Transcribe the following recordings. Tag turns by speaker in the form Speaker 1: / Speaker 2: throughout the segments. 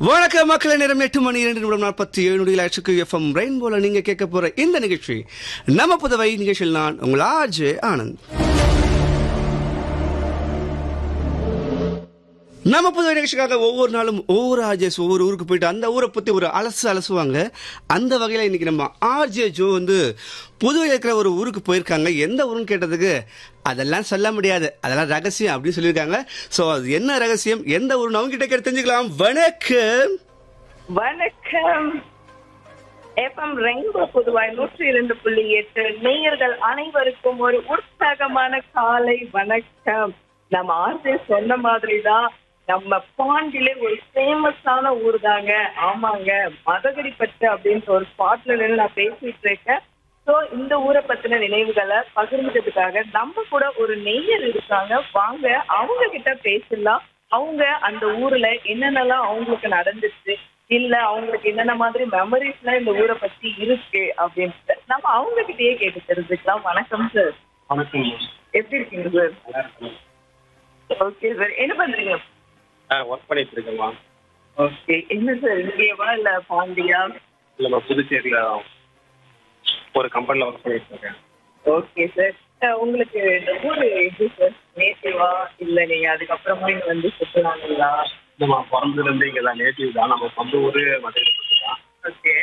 Speaker 1: வணக்கம் மக்களே நேரம் எட்டு மணி இரண்டு நிமிடம் நாற்பத்தி ஏழு நொடியில் ஆட்சிக்கு எஃப்எம் ரெயின்போல நீங்க கேட்க போற இந்த நிகழ்ச்சி நம்ம புதவை நிகழ்ச்சியில் நான் உங்கள் ஆர்ஜே ஆனந்த் நம்ம புதுவை நிகழ்ச்சிக்காக ஒவ்வொரு நாளும் ஒவ்வொரு ஆர்ஜேஸ் ஒவ்வொரு ஊருக்கு போயிட்டு அந்த ஊரை பத்தி ஒரு அலசு அலசுவாங்க அந்த வகையில இன்னைக்கு நம்ம ஆர்ஜே ஜோ வந்து புதுவையில் இருக்கிற ஒரு ஊருக்கு போயிருக்காங்க எந்த ஊருன்னு கேட்டதுக்கு அதெல்லாம் சொல்ல முடியாது அதெல்லாம் ரகசியம் அப்படின்னு சொல்லியிருக்காங்க சோ அது என்ன ரகசியம் எந்த ஊருன்னு அவங்க கிட்ட கேட்டு தெரிஞ்சுக்கலாம் வணக்கம்
Speaker 2: வணக்கம் எஃப்எம் ரெயின்போ புதுவாய் நூற்றி இரண்டு புள்ளி எட்டு நேயர்கள் அனைவருக்கும் ஒரு உற்சாகமான காலை வணக்கம் நம்ம ஆர்ஜே சொன்ன மாதிரி தான் நம்ம பாண்டிலே ஒரு ஃபேமஸான ஊர் தாங்க ஆமாங்க மதகடிப்பட்டு அப்படின்ற ஒரு ஸ்பாட்ல நின்று நான் பேசிட்டு இருக்கேன் சோ இந்த ஊரை பத்தின நினைவுகளை பகிர்ந்துக்கிறதுக்காக நம்ம கூட ஒரு நெய்யர் இருக்காங்க வாங்க அவங்க கிட்ட பேசலாம் அவங்க அந்த ஊர்ல என்னென்னலாம் அவங்களுக்கு நடந்துச்சு இல்ல அவங்களுக்கு என்னென்ன மாதிரி மெமரிஸ் எல்லாம் இந்த ஊரை பத்தி இருக்கு அப்படின்ட்டு நம்ம அவங்க கிட்டயே கேட்டு தெரிஞ்சுக்கலாம் வணக்கம் சார்
Speaker 3: வணக்கம்
Speaker 2: எப்படி இருக்கீங்க சார்
Speaker 3: நல்லா இருக்கேன்
Speaker 2: ஓகே சார் என்ன பண்றீங்க
Speaker 3: ஒர்க் பண்ணிட்டு இருக்கேம்மா
Speaker 2: ஓகே என்ன சார் இங்கேவா இல்ல பாண்டியா
Speaker 3: இல்லைம்மா புதுச்சேரியில் ஒரு கம்பெனியில் ஒர்க் பண்ணிட்டு இருக்கேன்
Speaker 2: ஓகே சார் உங்களுக்கு இந்த ஊரு எப்படி சார் நேட்டிவா இல்ல நீங்க அதுக்கப்புறமா இங்க வந்து சுற்றுலாங்களா
Speaker 3: இல்லைம்மா பிறந்ததுலேருந்து இங்கே தான் நேட்டிவ் தான் நம்ம சொந்த ஊர் மதுரை தான்
Speaker 2: ஓகே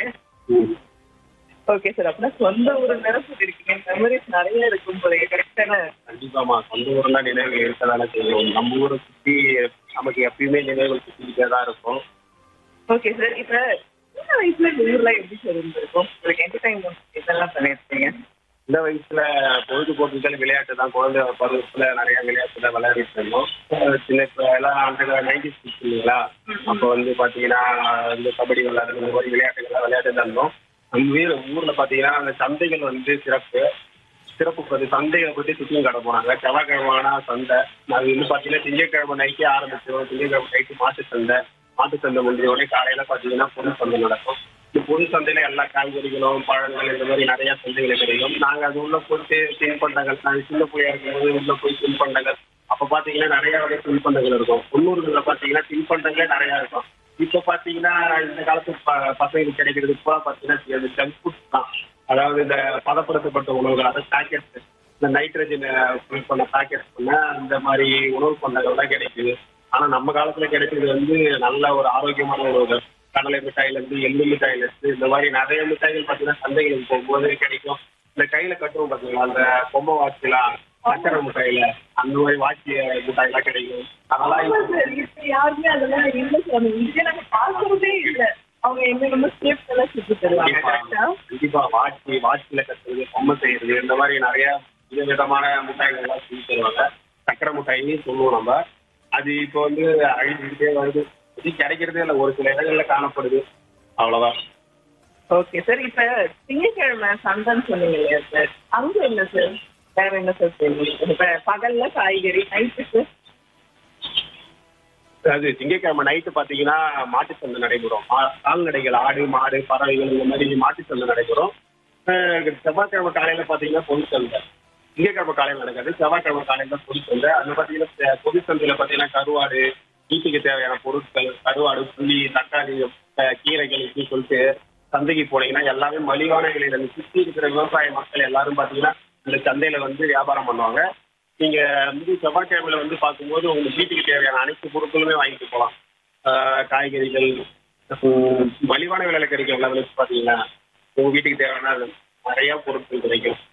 Speaker 2: ஓகே சார் அப்படின்னா சொந்த ஊர் நேர சொல்லிருக்கீங்க மெமரிஸ் நிறைய இருக்கும் போல கரெக்டான
Speaker 3: கண்டிப்பாம்மா சொந்த ஊர்னா நினைவுகள் இருக்க தானே செய்யும் நம்ம ஊரை சுற்றி நமக்கு எப்பயுமே நினைவுகள் சுற்றிக்கிட்டே தான் இருக்கும்
Speaker 2: ஓகே சார் இப்ப சின்ன வயசுல இந்த ஊர்ல எப்படி சார் இருந்திருக்கும் உங்களுக்கு என்டர்டைன்மெண்ட் இதெல்லாம் பண்ணிருக்கீங்க
Speaker 3: இந்த வயசுல பொழுதுபோக்குகள் விளையாட்டு தான் குழந்தை பருவத்துல நிறைய விளையாட்டுல விளையாடிட்டு இருந்தோம் அஹ் சின்ன இப்ப எல்லாம் அந்த நைன்டி சிக்ஸ் இல்லைங்களா அப்போ வந்து பாத்தீங்கன்னா இந்த கபடி விளையாடுறது இந்த மாதிரி விளையாட்டுகள்லாம் விளையாட்டு தான் இருந்தோம் நம்ம வீர ஊர்ல பாத்தீங்கன்னா அந்த சந்தைகள் வந்து சிறப்பு சிறப்பு பத்தி சந்தைகளை பத்தி சுற்றியும் கடை போனாங்க செவ்வாய்க்கிழமைனா சந்தை அது வந்து பாத்தீங்கன்னா திங்கட்கிழமை நைட்டே ஆரம்பிச்சிடும் திங்கட்கிழமை நைட்டு மாட்டு சந்தை மாட்டு சந்தை முடிஞ்சோடனே காலையில பாத்தீங்கன்னா பொது சந்தை நடக்கும் இந்த பொது சந்தையில எல்லா காய்கறிகளும் பழங்கள் இந்த மாதிரி நிறைய சந்தைகள் கிடைக்கும் நாங்க அது உள்ள போயிட்டு தின்பண்டங்கள் நாங்க சின்ன பிள்ளையா இருக்கும்போது உள்ள போய் தின்பண்டங்கள் அப்ப பாத்தீங்கன்னா நிறைய வகை தின்பண்டங்கள் இருக்கும் உள்ளூர்கள்ல பாத்தீங்கன்னா தின்பண்டங்களே நிறைய இருக்கும் இப்ப பாத்தீங்கன்னா இந்த காலத்து ப- பசங்களுக்கு கிடைக்கிறது இப்போ பாத்தீங்கன்னா ஜங்க் ஃபுட் தான் அதாவது இந்த பதப்படுத்தப்பட்ட உணவுகள் அதாவது பேக்கெட் இந்த நைட்ரஜன் ஃபில் பண்ண பேக்கெட் பண்ண இந்த மாதிரி உணவு பண்டங்கள் தான் கிடைக்குது ஆனா நம்ம காலத்துல கிடைக்கிறது வந்து நல்ல ஒரு ஆரோக்கியமான உணவுகள் கடலை மிட்டாயில இருந்து எள்ளு மிட்டாயில இருந்து இந்த மாதிரி நிறைய மிட்டாய்கள் பாத்தீங்கன்னா சந்தைகளுக்கு போகும்போது கிடைக்கும் இந்த கையில கட்டுவோம் பாத்தீங்களா அந்த பொம்மை வாட்சிலாம் சக்கரை மிட்டாயில அந்த மாதிரி வாட்சி மிட்டாய்லாம் கிடைக்கும் அதெல்லாம்
Speaker 2: ஆமா
Speaker 3: இப்ப-
Speaker 2: சார் இப்ப யாருமே அதெல்லாம் இல்ல சார் இங்கே நாங்க பார்க்கறதே இல்ல அவங்க எங்க நம்ம ஸ்டெப்ஸ் எல்லாம் சுத்தி தருவாங்க கரெக்டா
Speaker 3: கண்டிப்பா வாட்சி வாட்சில கட்டுறது பொம்மை செய்யறது இந்த மாதிரி நிறைய வித விதமான மிட்டாய்கள் எல்லாம் செஞ்சு தருவாங்க சக்கரை மிட்டாயின்னு சொல்லுவோம் நம்ம அது இப்போ வந்து அழிஞ்சுக்கிட்டே வருது இது கிடைக்கிறதே இல்லை ஒரு சில இடங்கள்ல காணப்படுது அவ்வளவுதான்
Speaker 2: ஓகே சார் இப்ப திங்கட்கிழமை சந்தைன்னு சொன்னீங்க இல்லையா சார் அங்க என்ன சார் வேற என்ன சார் செய்வீங்க இப்ப பகல்ல காய்கறி நைட்டுக்கு
Speaker 3: அது திங்கட்கிழமை நைட்டு பாத்தீங்கன்னா மாட்டுச் சந்தை நடைபெறும் மா- கால்நடைகள் ஆடு மாடு பறவைகள் இந்த மாதிரி மாட்டுச் சந்தை நடைபெறும் அஹ் செவ்வாய்க்கிழமை காலையில பாத்தீங்கன்னா பொது சந்தை திங்கட்கிழமை காலையில நடக்காது செவ்வாய்க்கிழமை காலையில பொது சந்தை அது பாத்தீங்கன்னா செ- பொது சந்தையில பாத்தீங்கன்னா கருவாடு வீட்டுக்கு தேவையான பொருட்கள் கருவாடு புளி தக்காளி அஹ் கீரைகள் இப்படி சொல்லிட்டு சந்தைக்கு போனீங்கன்னா எல்லாமே மலிவான விலையில இந்த சுத்தி இருக்கிற விவசாய மக்கள் எல்லாரும் பாத்தீங்கன்னா இந்த சந்தையில வந்து வியாபாரம் பண்ணுவாங்க நீங்க வந்து செவ்வாய்க்கிழமையில வந்து பார்க்கும்போது உங்க வீட்டுக்கு தேவையான அனைத்து பொருட்களுமே வாங்கிட்டு போகலாம் ஆஹ் காய்கறிகள் உம், மலிவான விலையில கிடைக்கும் எல்லா விலைக்கு பாத்தீங்கன்னா உங்க வீட்டுக்கு தேவையான நிறைய பொருட்கள் கிடைக்கும்